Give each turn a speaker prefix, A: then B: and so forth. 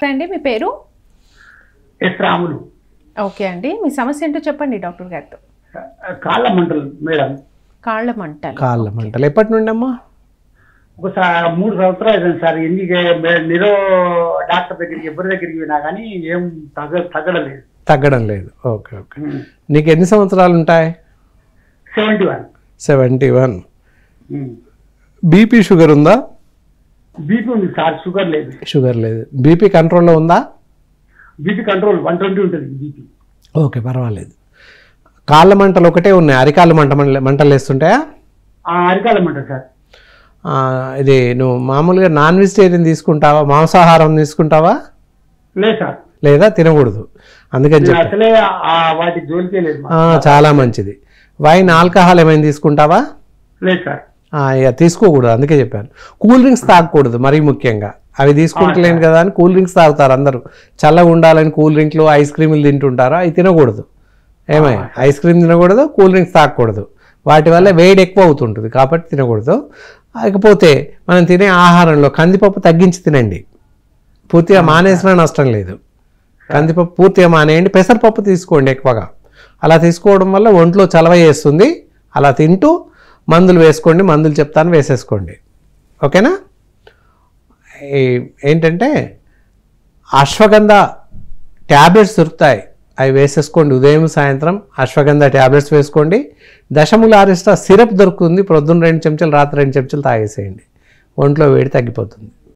A: అండి మీ పేరు
B: yes Ramulu
A: okay అండి మీ సమస్య ఏంటో చెప్పండి డాక్టర్ గారితో
B: కాళ్ళ మంటలు మేడం
A: కాళ్ళ మంటలు
C: కాళ్ళ మంటలు ఎప్పటి నుండి అమ్మా
B: ఒకసారి మూడు సంవత్సరాలు అయింది సార్ ఎన్ని నిరో డాక్టర్ దగ్గరికి ఎవరి దగ్గరికి పోయినా కానీ ఏం తగ్గ తగ్గడలేదు
C: తగ్గడం లేదు ఓకే ఓకే నీకు ఎన్ని సంవత్సరాలు ఉంటాయి
B: seventy one
C: seventy one BP sugar ఉందా
B: బీపీ ఉంది సార్ షుగర్ లేదు
C: షుగర్ లేదు బీపీ కంట్రోల్లో ఉందా
B: బీపీ కంట్రోల్ వన్ ట్వంటీ ఉంటుంది బీపీ
C: ఓకే పర్వాలేదు కాళ్ళ మంటలు ఒకటే ఉన్నాయి అరికాళ్ళ మంట మంటలు- మంటలు వేస్తుంటాయా
B: అరికాలం అంటారు సార్
C: ఆ, ఇది నువ్వు మామూలుగా నాన్ వెజిటేరియన్ తీసుకుంటావా మాంసాహారం తీసుకుంటావా
B: లేదు సార్
C: లేదా తినకూడదు అందుకని
B: నేను
C: చెప్పి
B: అసలే ఆ వాటి జోలికే లేదు
C: ఆ, చాలా మంచిది వైన్ ఆల్కహాల్ ఏమైనా తీసుకుంటావా
B: లేదు సార్
C: ఆ, ఇక తీసుకోకూడదు అందుకే చెప్పాను కూల్ డ్రింక్స్ తాగకూడదు మరీ ముఖ్యంగా అవి తీసుకుంటలేను కదా అని కూల్ డ్రింక్స్ తాగుతారు అందరూ చల్లగా ఉండాలని కూల్ డ్రింక్లు ఐస్ క్రీములు తింటుంటారు అవి తినకూడదు ఏమై ఐస్ క్రీమ్ తినకూడదు కూల్ డ్రింక్స్ తాగకూడదు వాటి వల్ల వేడి ఎక్కువ అవుతుంటుంది కాబట్టి తినకూడదు ఇకపోతే మనం తినే ఆహారంలో కందిపప్పు తగ్గించి తినండి పూర్తిగా మానేసినా నష్టం లేదు కందిపప్పు పూర్తిగా మానేయండి పెసరపప్పు తీసుకోండి ఎక్కువగా అలా తీసుకోవడం వల్ల ఒంట్లో చలవ చేస్తుంది అలా తింటూ మందులు వేసుకోండి మందులు చెప్తాను వేసేసుకోండి ఓకేనా ఈ- ఏంటంటే అశ్వగంధ ట్యాబ్లెట్స్ దొరుకుతాయి అవి వేసేసుకోండి ఉదయం సాయంత్రం అశ్వగంధ ట్యాబ్లెట్స్ వేసుకోండి దశముల అరిష్ట సిరప్ దొరుకుతుంది ప్రొద్దున రెండు చెంచాలు రాత్రి రెండు చెంచాలు తాగేసేయండి ఒంట్లో వేడి తగ్గిపోతుంది